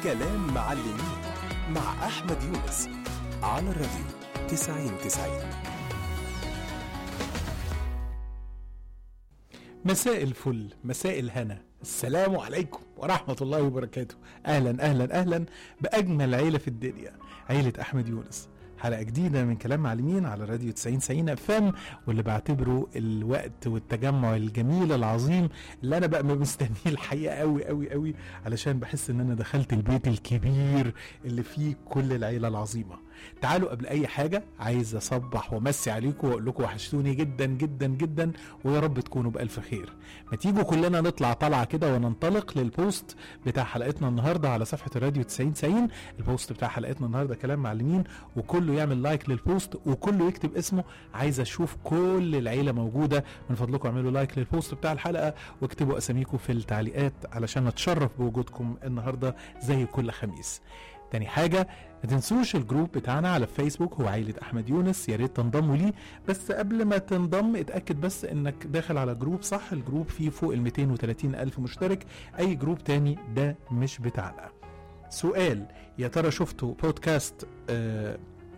كلام معلمين مع أحمد يونس على الراديو 90 90 مساء الفل مساء الهنا السلام عليكم ورحمة الله وبركاته أهلا أهلا أهلا بأجمل عيلة في الدنيا عيلة أحمد يونس حلقة جديدة من كلام معلمين على راديو 90 90 اف ام واللي بعتبره الوقت والتجمع الجميل العظيم اللي انا بقى مستنيه الحقيقة قوي قوي قوي علشان بحس ان انا دخلت البيت الكبير اللي فيه كل العيلة العظيمة تعالوا قبل اي حاجة عايز اصبح وامسي عليكم واقول لكم وحشتوني جدا جدا جدا ويا رب تكونوا بالف خير ما تيجوا كلنا نطلع طلعة كده وننطلق للبوست بتاع حلقتنا النهاردة على صفحة الراديو 90 90 البوست بتاع حلقتنا النهاردة كلام معلمين وكله يعمل لايك للبوست وكله يكتب اسمه عايز اشوف كل العيلة موجودة من فضلكم اعملوا لايك للبوست بتاع الحلقة واكتبوا اساميكم في التعليقات علشان نتشرف بوجودكم النهاردة زي كل خميس تاني حاجة ما تنسوش الجروب بتاعنا على فيسبوك هو عيلة أحمد يونس يا ريت تنضموا ليه بس قبل ما تنضم اتأكد بس إنك داخل على جروب صح الجروب فيه فوق ال 230 ألف مشترك أي جروب تاني ده مش بتاعنا سؤال يا ترى شفتوا بودكاست آه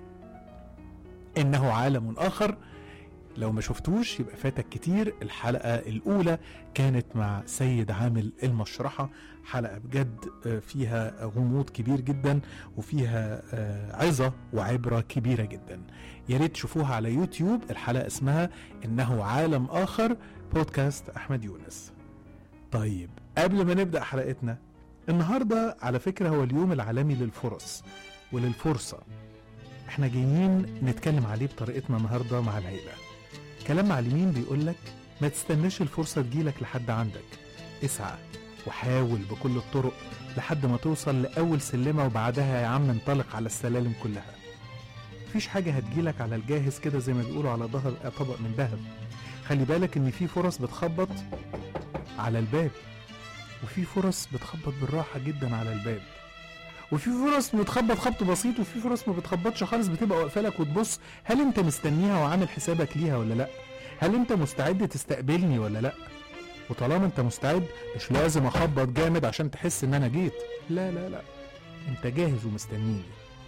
إنه عالم آخر لو ما شفتوش يبقى فاتك كتير الحلقة الأولى كانت مع سيد عامل المشرحة حلقة بجد آه، فيها غموض كبير جدا وفيها آه، عظة وعبرة كبيرة جدا يا ريت تشوفوها على يوتيوب الحلقة اسمها إنه عالم آخر بودكاست أحمد يونس طيب قبل ما نبدأ حلقتنا النهاردة على فكرة هو اليوم العالمي للفرص وللفرصة احنا جايين نتكلم عليه بطريقتنا النهاردة مع العيلة كلام معلمين بيقول لك ما تستناش الفرصة تجيلك لحد عندك اسعى وحاول بكل الطرق لحد ما توصل لأول سلمة وبعدها يا عم انطلق على السلالم كلها مفيش حاجة هتجيلك على الجاهز كده زي ما بيقولوا على ظهر طبق من ذهب خلي بالك ان في فرص بتخبط على الباب وفي فرص بتخبط بالراحة جدا على الباب وفي فرص بتخبط خبط بسيط وفي فرص ما بتخبطش خالص بتبقى واقفه لك وتبص هل انت مستنيها وعامل حسابك ليها ولا لا هل انت مستعد تستقبلني ولا لا وطالما انت مستعد مش لازم اخبط جامد عشان تحس ان انا جيت لا لا لا انت جاهز ومستنيني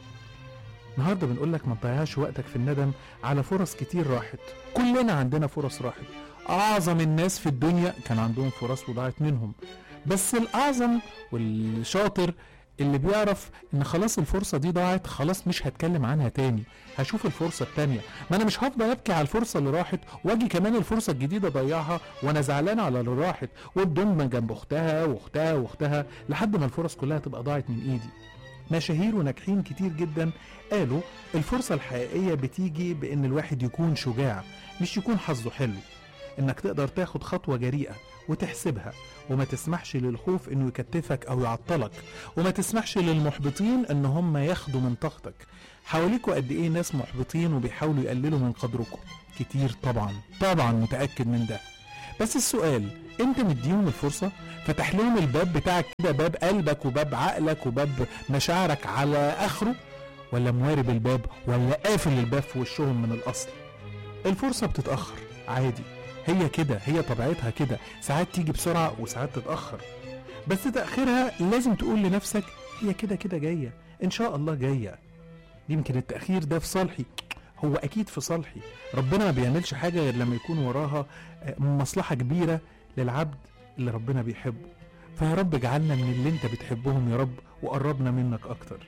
النهارده بنقول لك ما تضيعش وقتك في الندم على فرص كتير راحت كلنا عندنا فرص راحت اعظم الناس في الدنيا كان عندهم فرص وضاعت منهم بس الاعظم والشاطر اللي بيعرف ان خلاص الفرصة دي ضاعت خلاص مش هتكلم عنها تاني هشوف الفرصة التانية ما انا مش هفضل ابكي على الفرصة اللي راحت واجي كمان الفرصة الجديدة اضيعها وانا زعلان على اللي راحت وتضم جنب اختها واختها واختها لحد ما الفرص كلها تبقى ضاعت من ايدي مشاهير وناجحين كتير جدا قالوا الفرصة الحقيقية بتيجي بان الواحد يكون شجاع مش يكون حظه حلو انك تقدر تاخد خطوة جريئة وتحسبها وما تسمحش للخوف انه يكتفك او يعطلك وما تسمحش للمحبطين ان هم ياخدوا من طاقتك حواليكوا قد ايه ناس محبطين وبيحاولوا يقللوا من قدركم كتير طبعا طبعا متاكد من ده بس السؤال انت مديهم الفرصه فتح لهم الباب بتاعك كده باب قلبك وباب عقلك وباب مشاعرك على اخره ولا موارب الباب ولا قافل الباب في وشهم من الاصل الفرصه بتتاخر عادي هي كده هي طبيعتها كده ساعات تيجي بسرعه وساعات تتاخر بس تاخيرها لازم تقول لنفسك هي كده كده جايه ان شاء الله جايه يمكن التاخير ده في صالحي هو اكيد في صالحي ربنا ما بيعملش حاجه غير لما يكون وراها آه، مصلحه كبيره للعبد اللي ربنا بيحبه فيا رب اجعلنا من اللي انت بتحبهم يا رب وقربنا منك اكتر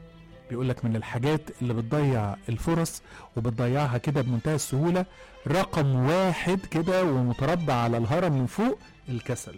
بيقولك من الحاجات اللي بتضيع الفرص وبتضيعها كده بمنتهى السهولة رقم واحد كده ومتربع على الهرم من فوق الكسل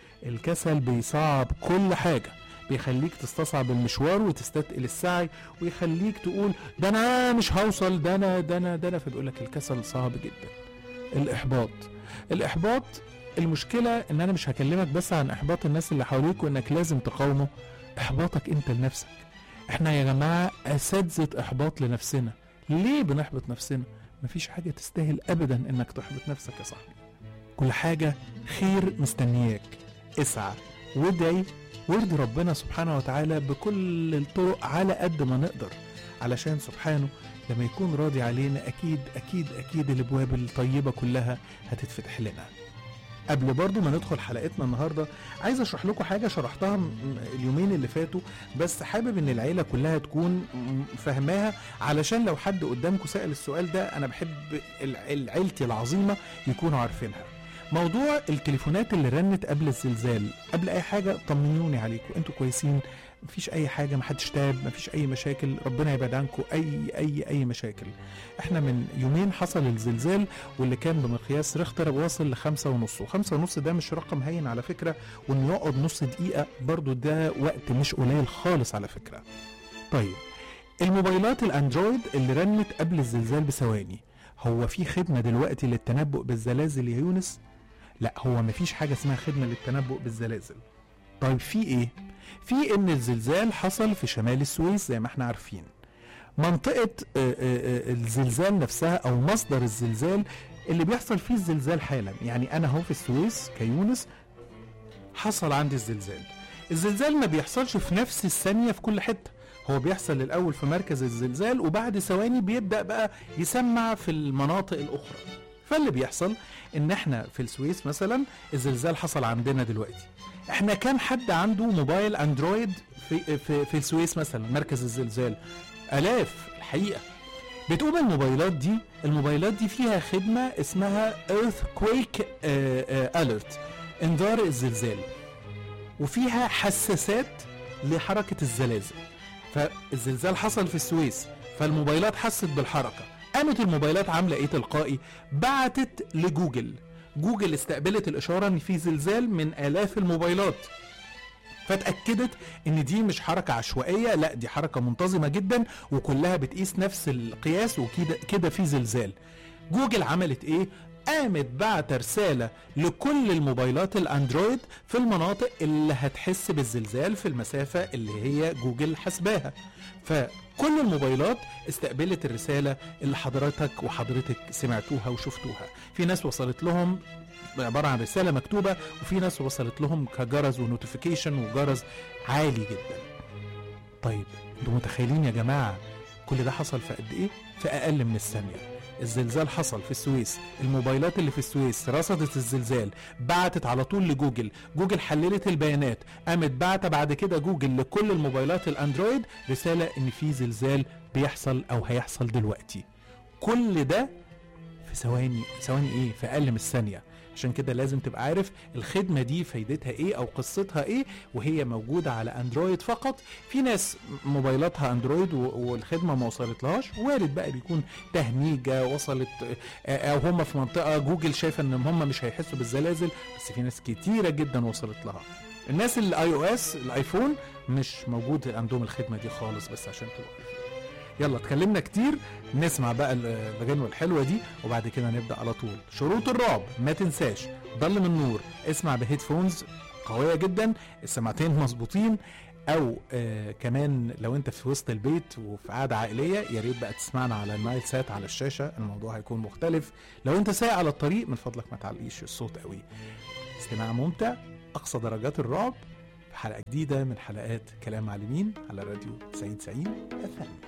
الكسل بيصعب كل حاجة بيخليك تستصعب المشوار وتستثقل السعي ويخليك تقول ده انا مش هوصل ده انا ده انا ده انا فبيقولك الكسل صعب جدا الاحباط الاحباط المشكلة ان انا مش هكلمك بس عن احباط الناس اللي حواليك وانك لازم تقاومه احباطك انت لنفسك احنا يا جماعة اساتذة احباط لنفسنا ليه بنحبط نفسنا مفيش حاجة تستاهل ابدا انك تحبط نفسك يا صاحبي كل حاجة خير مستنياك اسعى وادعي وارضي ربنا سبحانه وتعالى بكل الطرق على قد ما نقدر علشان سبحانه لما يكون راضي علينا اكيد اكيد اكيد الابواب الطيبة كلها هتتفتح لنا قبل برضو ما ندخل حلقتنا النهارده عايز اشرح لكم حاجه شرحتها م- اليومين اللي فاتوا بس حابب ان العيله كلها تكون م- فاهماها علشان لو حد قدامكم سأل السؤال ده انا بحب ال- عيلتي العظيمه يكونوا عارفينها موضوع التليفونات اللي رنت قبل الزلزال قبل اي حاجه طمنوني عليكم انتوا كويسين مفيش اي حاجه محدش تاب مفيش اي مشاكل ربنا يبعد عنكم اي اي اي مشاكل احنا من يومين حصل الزلزال واللي كان بمقياس ريختر واصل لخمسة ونص وخمسة ونص ده مش رقم هين على فكرة وانه يقعد نص دقيقة برضو ده وقت مش قليل خالص على فكرة طيب الموبايلات الاندرويد اللي رنت قبل الزلزال بثواني هو في خدمة دلوقتي للتنبؤ بالزلازل يا يونس لا هو مفيش حاجة اسمها خدمة للتنبؤ بالزلازل طيب في ايه في ان الزلزال حصل في شمال السويس زي ما احنا عارفين منطقة آه، آه، آه، الزلزال نفسها او مصدر الزلزال اللي بيحصل فيه الزلزال حالا يعني انا اهو في السويس كيونس حصل عندي الزلزال الزلزال ما بيحصلش في نفس الثانية في كل حتة هو بيحصل الأول في مركز الزلزال وبعد ثواني بيبدأ بقى يسمع في المناطق الأخرى فاللي بيحصل إن إحنا في السويس مثلا الزلزال حصل عندنا دلوقتي إحنا كام حد عنده موبايل أندرويد في, في, في السويس مثلا مركز الزلزال آلاف الحقيقة بتقوم الموبايلات دي الموبايلات دي فيها خدمة اسمها Earthquake آه، آه، Alert انذار الزلزال وفيها حساسات لحركة الزلازل فالزلزال حصل في السويس فالموبايلات حست بالحركة قامت الموبايلات عاملة ايه تلقائي بعتت لجوجل جوجل استقبلت الإشارة ان في زلزال من آلاف الموبايلات فاتأكدت ان دي مش حركة عشوائية لا دي حركة منتظمة جدا وكلها بتقيس نفس القياس وكده كده في زلزال جوجل عملت ايه قامت بعت رسالة لكل الموبايلات الاندرويد في المناطق اللي هتحس بالزلزال في المسافة اللي هي جوجل حسباها فكل الموبايلات استقبلت الرسالة اللي حضرتك وحضرتك سمعتوها وشفتوها في ناس وصلت لهم عبارة عن رسالة مكتوبة وفي ناس وصلت لهم كجرس ونوتيفيكيشن وجرس عالي جدا طيب انتوا متخيلين يا جماعة كل ده حصل في قد ايه؟ في اقل من الثانية الزلزال حصل في السويس الموبايلات اللي في السويس رصدت الزلزال بعتت على طول لجوجل جوجل حللت البيانات قامت بعت بعد كده جوجل لكل الموبايلات الاندرويد رسالة ان في زلزال بيحصل او هيحصل دلوقتي كل ده في ثواني ثواني ايه في اقل من الثانيه عشان كده لازم تبقى عارف الخدمة دي فايدتها ايه او قصتها ايه وهي موجودة على اندرويد فقط في ناس موبايلاتها اندرويد و- والخدمة ما وصلت لهاش وارد بقى بيكون تهنيجة وصلت آه، او هم في منطقة جوجل شايفة ان هم مش هيحسوا بالزلازل بس في ناس كتيرة جدا وصلت لها الناس الاي او اس الايفون مش موجود عندهم الخدمة دي خالص بس عشان تبقوا عارفين. يلا اتكلمنا كتير نسمع بقى ال- الغنوة الحلوة دي وبعد كده نبدأ على طول شروط الرعب ما تنساش ضل من النور اسمع بهيدفونز قوية جدا السماعتين مظبوطين او آه كمان لو انت في وسط البيت وفي قعده عائليه يا ريت بقى تسمعنا على النايل سات على الشاشه الموضوع هيكون مختلف لو انت سايق على الطريق من فضلك ما تعلقيش الصوت قوي استماع ممتع اقصى درجات الرعب في حلقه جديده من حلقات كلام معلمين على راديو 90 90 اف